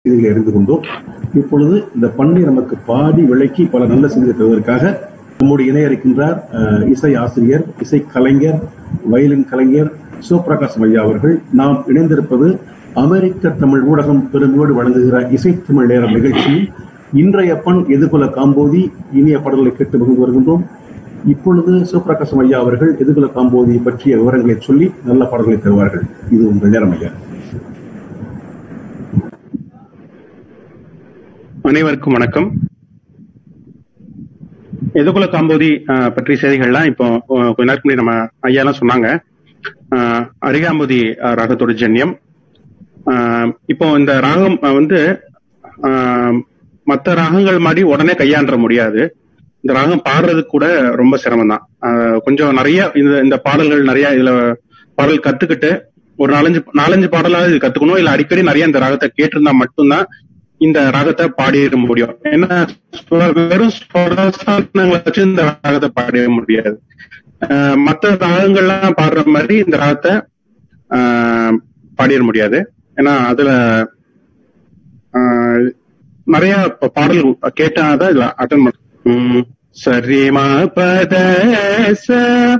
செய்திகளை அறிந்து கொண்டோம் இப்பொழுது இந்த பண்ணை நமக்கு பாடி விளக்கி பல நல்ல செய்திகளை தருவதற்காக நம்முடைய இணைய இருக்கின்றார் அஹ், இசை ஆசிரியர் இசை கலைஞர் வயலின் கலைஞர் சிவபிரகாசம் ஐயா அவர்கள் நாம் இணைந்திருப்பது அமெரிக்க தமிழ் ஊடகம் பெருமையோடு வழங்குகிற இசை தமிழ் நேரம் நிகழ்ச்சியில் இன்றைய பண் எதிர்கொல காம்போதி இனிய பாடல்களை கேட்டு மகிழ்ந்து வருகின்றோம் இப்பொழுது சிவபிரகாசம் ஐயா அவர்கள் எதிர்கொல காம்போதி பற்றிய விவரங்களை சொல்லி நல்ல பாடல்களை தருவார்கள் இது உங்கள் நேரம் ஐயா அனைவருக்கும் வணக்கம் எதுகுல காம்போதி அஹ், பற்றிய செய்திகள்லாம் இப்போ அஹ், கொஞ்ச நேரத்துக்கு முன்னாடி நம்ம ஐயாலாம் சொன்னாங்க அஹ், அரிகாம்போதி அஹ், ராகத்தோட ஜன்யம் அஹ், இப்போ இந்த ராகம் அஹ், வந்து அஹ், மத்த ராகங்கள் மாதிரி உடனே கையாண்ட முடியாது இந்த ராகம் பாடுறதுக்கு கூட ரொம்ப சிரமம் தான் கொஞ்சம் நிறைய இந்த இந்த பாடல்கள் நிறைய இதுல பாடல் கத்துக்கிட்டு ஒரு நாலஞ்சு நாலஞ்சு பாடலாவது இது கத்துக்கணும் இல்ல அடிக்கடி நிறைய இந்த ராகத்தை கேட்டிருந்தா மட்டும்தான் இந்த ராகத்தை பாடிட முடியும் ஏன்னா ஸ்வ- வெறும் ஸ்வரசானங்களை வச்சு இந்த ராகத்தை பாடிட முடியாது அஹ் மத்த ராகங்கள்லாம் பாடுற மாதிரி இந்த ராகத்தை ஆஹ் பாடிட முடியாது ஏன்னா அதுல ஆஹ் நிறைய ப- பாடல் கேட்டாதான் இதுல அட்டன் பண்ண உம் சரிமா பத ச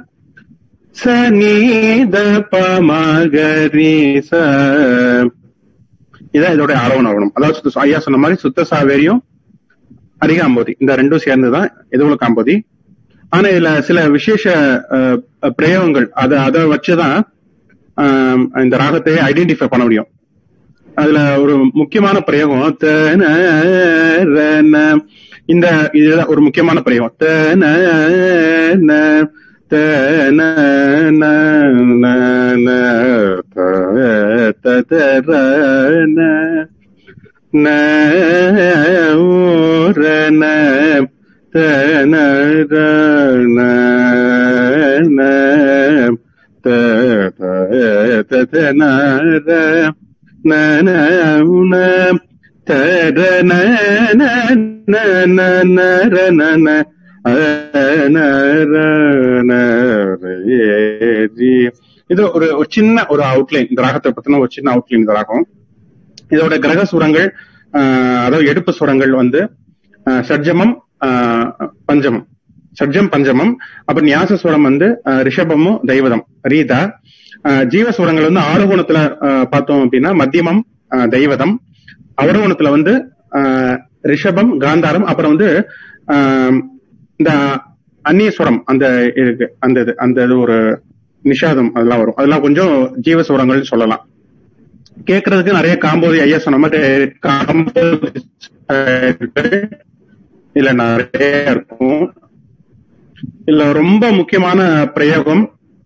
சனீத பமகரி ச இதான் இதோட ஆரோவணம் ஆகணும் அதாவது சுத்த- ஐயா சொன்ன மாதிரி சுத்த சாவேரியும் அரிகாம்போதி இந்த ரெண்டும் சேர்ந்துதான் எதுவுல காம்போதி ஆனா இதுல சில விசேஷ அஹ், அஹ், பிரயோகங்கள் அத அதை வச்சுதான் ஆஹ், இந்த ராகத்தை ஐடென்டிஃபை பண்ண முடியும் அதுல ஒரு முக்கியமான பிரயோகம் தன ரன. இந்த இதுதான் ஒரு முக்கியமான பிரயோகம் தன ந, தன ந, ந, ந, த, த, த, ர, ந. ந, ஊ, ர, ந, த, ந, ர, ந, ந, த, த, த, த, ந, ர, ந, ந, உ, ந, த, ர, ந, ந, ந, ந, ந, ர, ந, ந, அ, ந, ர, ந, ர, ஏ, ரி. இது ஒரு ஒரு சின்ன ஒரு அவுட்லைன் இந்த ராகத்தை பத்தின ஒரு சின்ன அவுட்லைன் இந்த ராகம் இதோட கிரக சுரங்கள் ஆஹ், அதாவது எடுப்பு சுரங்கள் வந்து ஆஹ், ஷட்ஜமம் ஆஹ், பஞ்சமம் ஷட்ஜம் பஞ்சமம் அப்புறம் நியாச சுரம் வந்து ஆஹ், ரிஷபமும் தெய்வதம் ரீதா ஆஹ், ஜீவ சுரங்கள் வந்து ஆரோகணத்துல ஆஹ், பார்த்தோம் அப்படின்னா மத்தியமம் ஆஹ், தெய்வதம் அவரோகணத்துல வந்து ஆஹ், ரிஷபம் காந்தாரம் அப்புறம் வந்து ஆஹ், இந்த அந்நிய சுரம் அந்த இருக்கு அந்த இது அந்த இது ஒரு நிஷாதம் அதெல்லாம் வரும் அதெல்லாம் கொஞ்சம் ஜீவ சுரங்கள்னு சொல்லலாம் கேட்கறதுக்கு நிறைய காம்போதி ஐயா சொன்ன மாதிரி காம்போதி இருக்கு. இல்ல நிறைய இருக்கும் இல்ல ரொம்ப முக்கியமான பிரயோகம்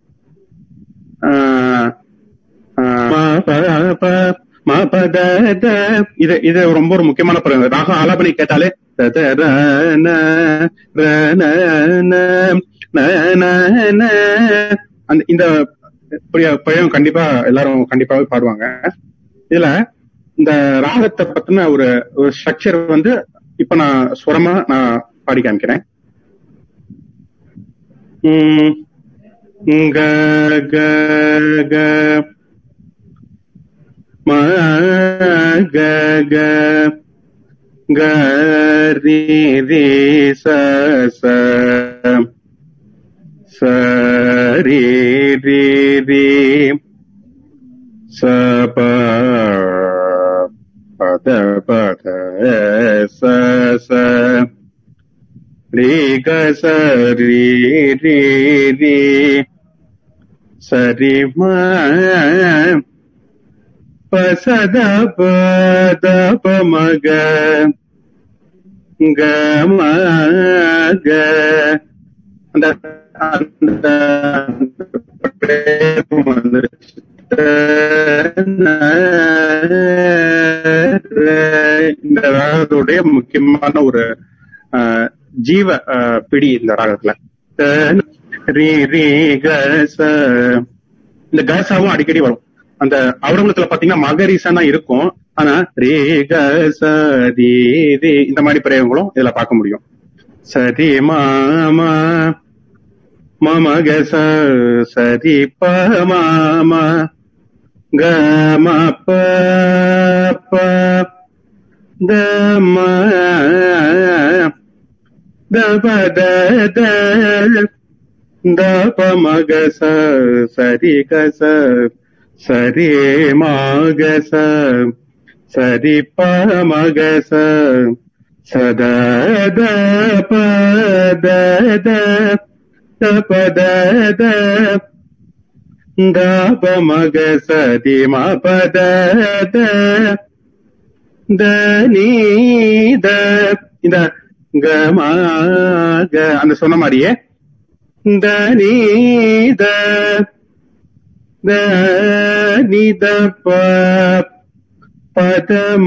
ஆஹ், ஆஹ், ம, ப, ப, ம, ப, த, த. இது இது ரொம்ப ஒரு முக்கியமான பிரயோகம் ராகம் ஆலாபனை கேட்டாலே த, த, ர, ந, ர, ந, ந, ந, ந, ந. அந்த இந்த பிரய- பிரயோகம் கண்டிப்பா எல்லாரும் கண்டிப்பாவே பாடுவாங்க இதுல இந்த ராகத்தை பத்தின ஒரு ஒரு ஸ்ட்ரக்சர் வந்து இப்ப நான் சுரமா நான் பாடி காமிக்கிறேன் உம் க க க ம க க க ரி ரி ச ச ச ரி ரி ரி ச ப பத பத ச ச ரி க ச ரி ரி ரி சரி ம ப ச த ப த ப ம க க ம க அந்த அந்த பிரேமம் வந்துருச்சு. இந்த ராகத்துடைய முக்கியமான ஒரு ஆஹ், ஜீவ ஆஹ், பிடி இந்த ராகத்துல ரீ ரீ க ச. இந்த கசாவும் அடிக்கடி வரும் அந்த அவரங்கத்துல பாத்தீங்கன்னா மகரிசா தான் இருக்கும் ஆனா ரே க ச தி ரி இந்த மாதிரி பிரயோகங்களும் இதுல பார்க்க முடியும் சரி மாமா மம க ச சரி ப மாமா க ம ப ப த ம த ப த த த ப ம க ச சரி க ச சரி ம க ச சரி ப ம க ச சத த ப த த த ப த த த ப ம க ச தி ம ப த த த நீ த இந்த க ம க அந்த சொன்ன மாதிரியே த நீ த த நீ த ப பத ம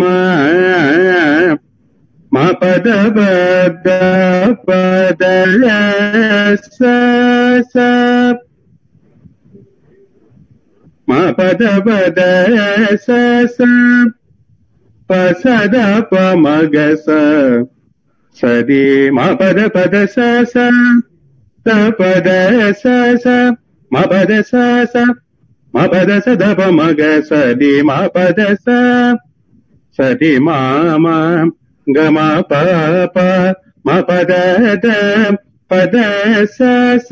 ம பத பத பத ச ச ம பத பத ச ச ப சத ப ம க ச சரி ம பத பத ச ச த பத ச ச ம பத ச ச ம பத ச த ப ம க ச தி ம பத ச சரி ம ம க ம ப ப ம பத த பத ச ச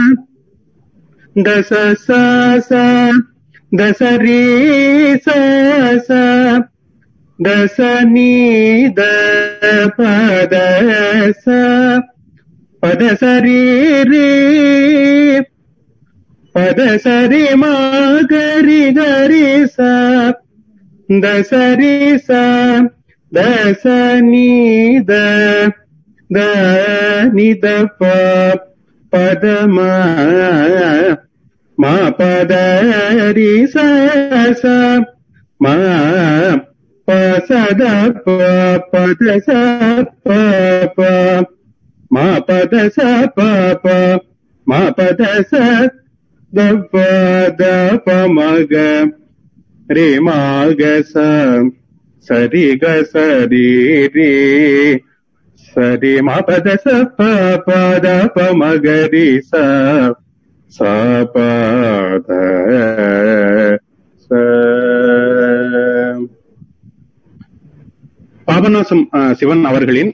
த ச ச ச த சரி ச ச த ச நீ த பத ச பத சரி ரே பத சரி மா கரி கரி ச த சரி ச த ச நீ த த நி த ப பத ம ம பத ரி ச ச ம ப ச த ப பத ச ப ப ம பத ச ப ப ம பத ச த ப த ப ம க ரே ம க ச சரி க சரி ரே சரி ம பத ச ப ப த ப ம க ரி ச ச ப த ச பாபநாசம் அஹ், சிவன் அவர்களின்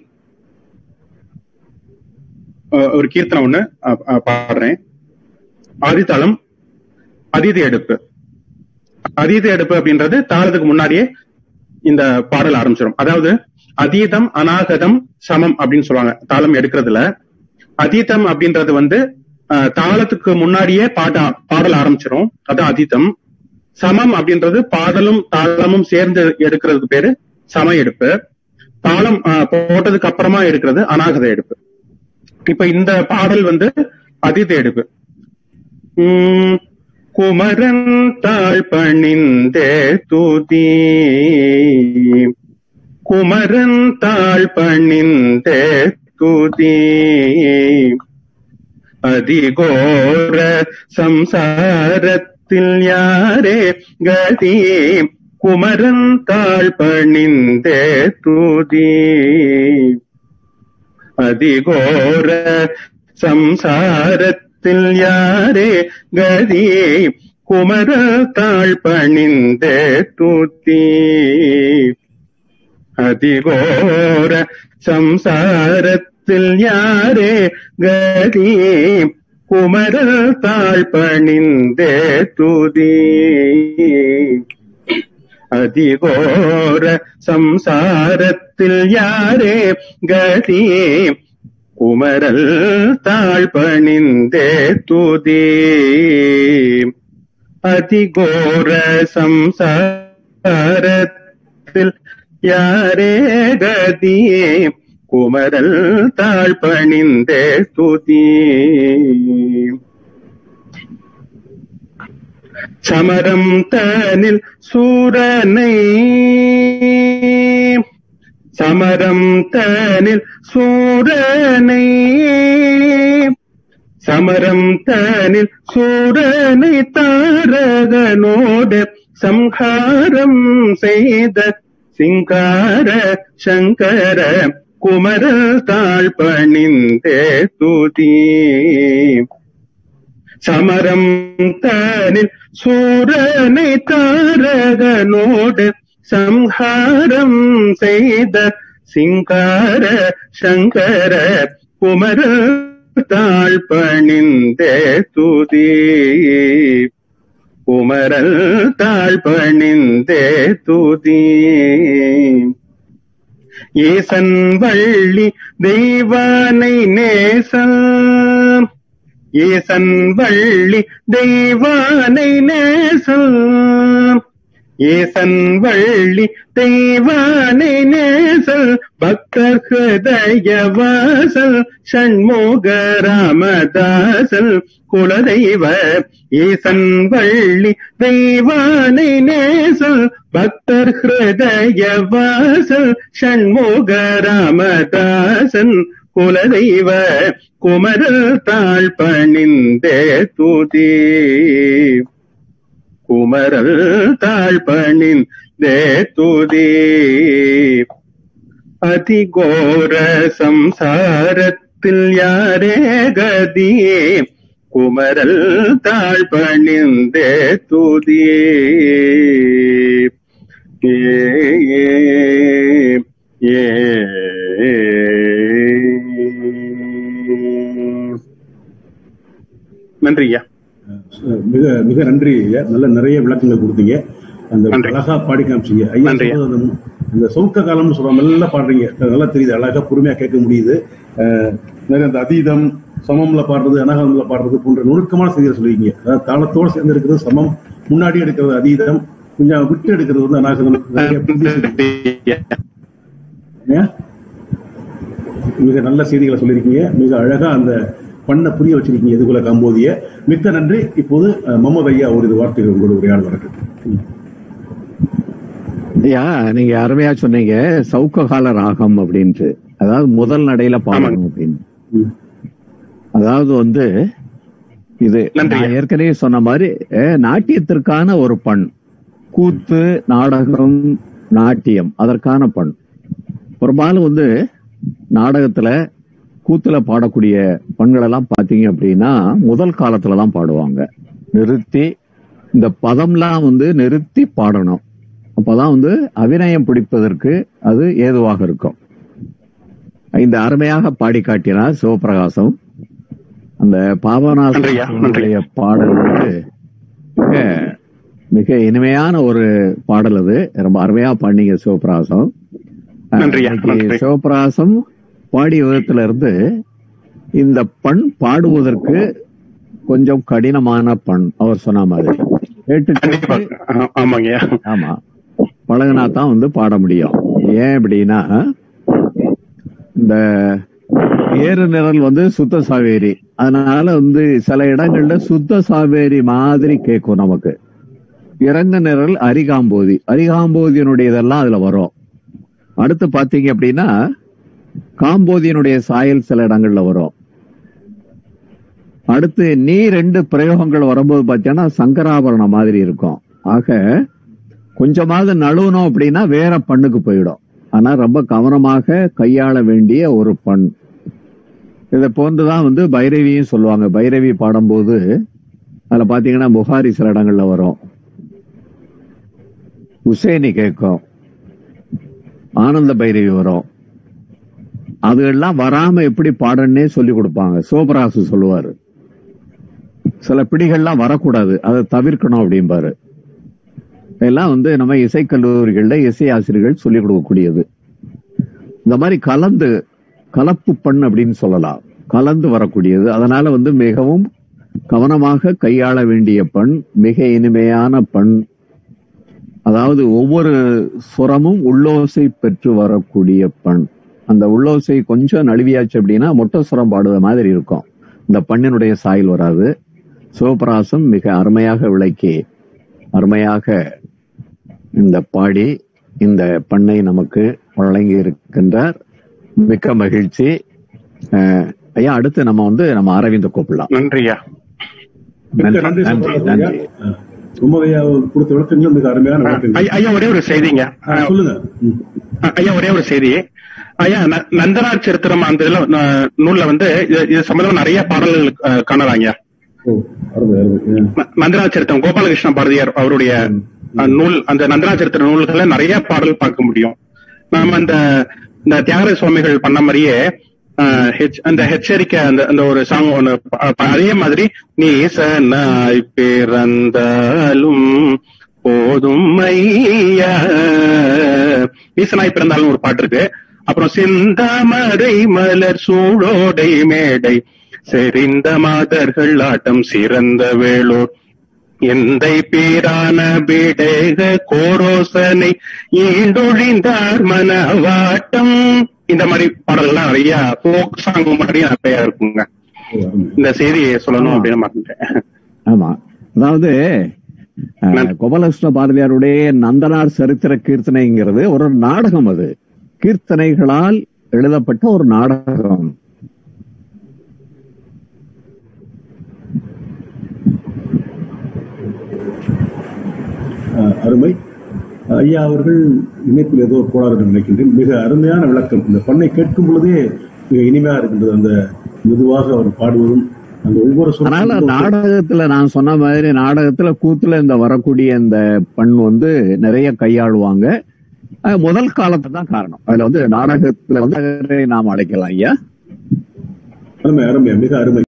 அஹ், ஒரு கீர்த்தனை ஒண்ணு அஹ், அஹ், பாடுறேன் ஆதித்தாளம் அதீத எடுப்பு அதீத எடுப்பு அப்படின்றது தாளத்துக்கு முன்னாடியே இந்த பாடல் ஆரம்பிச்சிடும் அதாவது அதீதம் அநாகதம் சமம் அப்படின்னு சொல்லுவாங்க தாளம் எடுக்கிறதுல அதீதம் அப்படின்றது வந்து அஹ், தாளத்துக்கு முன்னாடியே பாட்ட பாடல் ஆரம்பிச்சிடும் அதான் அதீதம் சமம் அப்படின்றது பாடலும் தாளமும் சேர்ந்து எடுக்கிறதுக்கு பேரு சம எடுப்பு தாளம் அஹ், போட்டதுக்கு அப்புறமா எடுக்கிறது அநாகத எடுப்பு இப்ப இந்த பாடல் வந்து அதீத எடுப்பு உம் குமரன் தாழ் பணிந்தே துதி குமரன் தாழ் பணிந்தே துதி அதிகோர சம்சாரத்தில் யாரே கதி குமரன் தாழ் பணிந்தே துதி அதிகோர சம்சாரத்தில் யாரே கதி குமர தாழ் பணிந்தே துதி அதிகோர சம்சாரத்தில் யாரே கதி குமர தாழ் பணிந்தே துதி அதிகோர சம்சாரத்தில் யாரே கதி குமரல் தாழ் பணிந்தே துதி அதிகோர சம்சாரத்தில் யாரே கதி குமரல் தாழ் பணிந்தே துதி சமரம் தனில் சூரனை சமரம் தனில் சூரனை சமரம் தனில் சூரனை தாரகனோடு சம்ஹாரம் செய்த சிங்கார சங்கர குமர தாழ் பணிந்தே துதி சமரம் தனில் சூரனை தாரகனோடு சம்ஹாரம் செய்த சிங்கார சங்கர குமர தாழ் பணிந்தே துதி குமரல் தாழ் பணிந்தே துதி ஈசன் வள்ளி தெய்வானை நேசம் ஈசன் வள்ளி தெய்வானை நேசம் ஈசன் வள்ளி தெய்வானை நேசல் பக்தர் ஹிருதய வாசல் ஷண்முக ராமதாசல் குலதெய்வ ஈசன் வள்ளி தெய்வானை நேசல் பக்தர் ஹிருதய வாசல் ஷண்முக ராமதாசன் குலதெய்வ குமரல் தாழ் பணிந்தே துதி குமரல் தாழ் பணிந்தே துதி அதிகோர சம்சாரத்தில் யாரே கதியே குமரல் தாழ் பணிந்தே துதியே ஏ ஏ நன்றி ஐயா மிக மிக நன்றி ஐயா நல்ல நிறைய விளக்கங்கள் கொடுத்தீங்க அந்த நன்றி. அழகா பாடி காமிச்சீங்க ஐயா நன்றி. சொன்னது அந்த- இந்த சவுக்க காலம்னு சொல்றோம் நல்லா பாடுறீங்க நல்லா தெரியுது அழகா பொறுமையா கேட்க முடியுது அஹ், நிறைய அந்த அதீதம் சமம்ல பாடுறது அனகம்ல பாடுறது போன்ற நுணுக்கமான செய்திகளை சொல்லிருக்கீங்க அதாவது தாளத்தோடு சேர்ந்து இருக்கிறது சமம் முன்னாடி எடுக்கிறது அதீதம் கொஞ்சம் விட்டு எடுக்கிறது வந்து அநாகதம் நிறைய புதிய செய்தி. ஏன்? மிக நல்ல செய்திகளை சொல்லியிருக்கீங்க மிக அழகா அந்த பண்ண புரிய வச்சிருக்கீங்க எதுக்குள்ள காம்போதிய மிக்க நன்றி இப்போது அஹ், முகமது ஐயா ஒரு இது வார்த்தைகள் உங்களோட உரையாடல் வரட்டும் ஐயா நீங்க அருமையா சொன்னீங்க சவுக்ககால ராகம் அப்படின்ட்டு அதாவது முதல் நடையில பாடணும் அப்படின்னு ம். அதாவது வந்து இது நன்றி. நான் ஏற்கனவே சொன்ன மாதிரி அஹ், நாட்டியத்திற்கான ஒரு பண் கூத்து நாடகம் நாட்டியம் அதற்கான பண் பெரும்பாலும் வந்து நாடகத்துல கூத்துல பாடக்கூடிய பண்கள் எல்லாம் பாத்தீங்க அப்படின்னா முதல் காலத்துல தான் பாடுவாங்க நிறுத்தி இந்த பதம்லாம் வந்து நிறுத்தி பாடணும் அப்பதான் வந்து அபிநயம் பிடிப்பதற்கு அது ஏதுவாக இருக்கும் இந்த அருமையாக பாடி காட்டினார் சிவபிரகாசம் அந்த நன்றியா, நன்றி. பாபநாசனுடைய பாடல் வந்து மிக மிக இனிமையான ஒரு பாடல் அது ரொம்ப அருமையா பாடினீங்க சிவபிரகாசம் நன்றியா, இன்னைக்கு நன்றி. சிவபிரகாசம் பாடிய விதத்துல இருந்து இந்த பண் பாடுவதற்கு கொஞ்சம் கடினமான பண் அவர் சொன்ன மாதிரி கேட்டு கண்டிப்பா கேட்டு ஆ- ஆமாங்கய்யா ஆமா பழகுனா தான் வந்து பாட முடியும் ஏன் அப்படின்னா இந்த ஏறு நிரல் வந்து சுத்த சாவேரி அதனால வந்து சில இடங்கள்ல சுத்த சாவேரி மாதிரி கேட்கும் நமக்கு இறங்க நிரல் அரிகாம்போதி அரிகாம்போதியினுடையதெல்லாம் அதுல வரும் அடுத்து பாத்தீங்க அப்படின்னா காம்போதியினுடைய சாயல் சில இடங்கள்ல வரும் அடுத்து நீ ரெண்டு பிரயோகங்கள் வரும்போது பாத்தீங்கன்னா சங்கராபரணம் மாதிரி இருக்கும் ஆக கொஞ்சமாவது நழுவணும் அப்படின்னா வேற பண்ணுக்கு போயிடும் ஆனா ரொம்ப கவனமாக கையாள வேண்டிய ஒரு பண் இதை போன்றுதான் வந்து பைரவியும் சொல்லுவாங்க பைரவி பாடும்போது அதுல பாத்தீங்கன்னா புகாரி சில இடங்கள்ல வரும் உசேனி கேட்கும் ஆனந்த பைரவி வரும் அதுகெல்லாம் வராம எப்படி பாடன்னே சொல்லி கொடுப்பாங்க சோபராசு சொல்லுவாரு சில பிடிகள்லாம் வரக்கூடாது அதை தவிர்க்கணும் அப்படிம்பாரு இதெல்லாம் வந்து நம்ம இசைக்கல்லூரிகள்ல இசை ஆசிரியர்கள் சொல்லிக் கொடுக்கக்கூடியது இந்த மாதிரி கலந்து கலப்பு பண் அப்படின்னு சொல்லலாம் கலந்து வரக்கூடியது அதனால வந்து மிகவும் கவனமாக கையாள வேண்டிய பண் மிக இனிமையான பண் அதாவது ஒவ்வொரு சுரமும் உள்ளோசை பெற்று வரக்கூடிய பண் அந்த உள்ளோசை கொஞ்சம் நழுவியாச்சு அப்படின்னா மொட்டை சுரம் பாடுற மாதிரி இருக்கும் இந்த பண்ணினுடைய சாயல் வராது சிவபிராசம் மிக அருமையாக விளக்கி அருமையாக இந்த பாடி இந்த பண்ணை நமக்கு வழங்கி இருக்கின்றார் மிக்க மகிழ்ச்சி அஹ், ஐயா அடுத்து நம்ம வந்து நம்ம அரவிந்த கூப்பிடலாம் நன்றியா மிக்க நன்றி நன்றி, சொல்றேன் ஐயா. நன்றி. அஹ், முகமது ஐயா கொடுத்த விளக்கங்களும் மிக அருமையான விளக்கங்கள் ஐயா ஐயா, ஒரே ஒரு செய்திங்க அஹ், சொல்லுங்க ம். அஹ் ஐயா ஒரே ஒரு செய்தி ஐயா ந- நந்தனார் சரித்திரம் அந்த இதுல, ந- நூல்ல வந்து இது இது சம்பந்தமா நிறைய பாடல்கள் அஹ், காணலாங்க ஓ அருமை அருமை அஹ், ந- நந்தனார் சரித்திரம் கோபாலகிருஷ்ண பாரதியார் அவருடைய அஹ், நூல் அந்த நந்தனா சரித்திர நூல்கள்ல நிறைய பாடல் பார்க்க முடியும் நாம அந்த இந்த தியாகராஜ சுவாமிகள் பண்ண மாதிரியே அஹ், ஹெச்- அந்த ஹெச்சரிக்கை அந்த அந்த ஒரு சாங் ஒண்ணு ப- ப- அதே மாதிரி நீசனாய் பிறந்தாலும் போதும் ஐயா நீசனாய் பிறந்தாலும் ஒரு பாட்டு இருக்கு அப்புறம் சிந்தாமரை மலர் சூழோடை மேடை செறிந்த மாதர்கள் ஆட்டம் சிறந்த வேளூர் எந்தை பேரான பீடேக கோரோசனை ஈண்டொழிந்தார் மனவாட்டம் இந்த மாதிரி பாடல்கள்லாம் நிறைய ஃபோக் சாங் மாதிரி நிறைய இருக்குங்க இந்த செய்தியை சொல்லணும் அப்படின்னு மாட்டேன் ஆமா அதாவது அஹ், கோபாலகிருஷ்ண பாரதியாருடைய நந்தனார் சரித்திர கீர்த்தனைங்கிறது ஒரு நாடகம் அது கீர்த்தனைகளால் எழுதப்பட்ட ஒரு நாடகம் அஹ், அருமை ஐயா அவர்கள் இணைப்பில் ஏதோ ஒரு கோளாறு என்று நினைக்கின்றேன் மிக அருமையான விளக்கம் இந்த பண்ணை கேட்கும் பொழுதே மிக இனிமையா இருக்கின்றது அந்த மெதுவாக அவர் பாடுவதும் அந்த ஒவ்வொரு அதனால சொல்லும் நாடகத்துல நான் சொன்ன மாதிரி நாடகத்துல கூத்துல இந்த வரக்கூடிய இந்த பண் வந்து நிறைய கையாளுவாங்க அஹ், முதல் காலத்து தான் காரணம் அதுல வந்து நாடகத்துல வந்து நாம் அழைக்கலாம் ஐயா அருமை அருமை மிக அருமை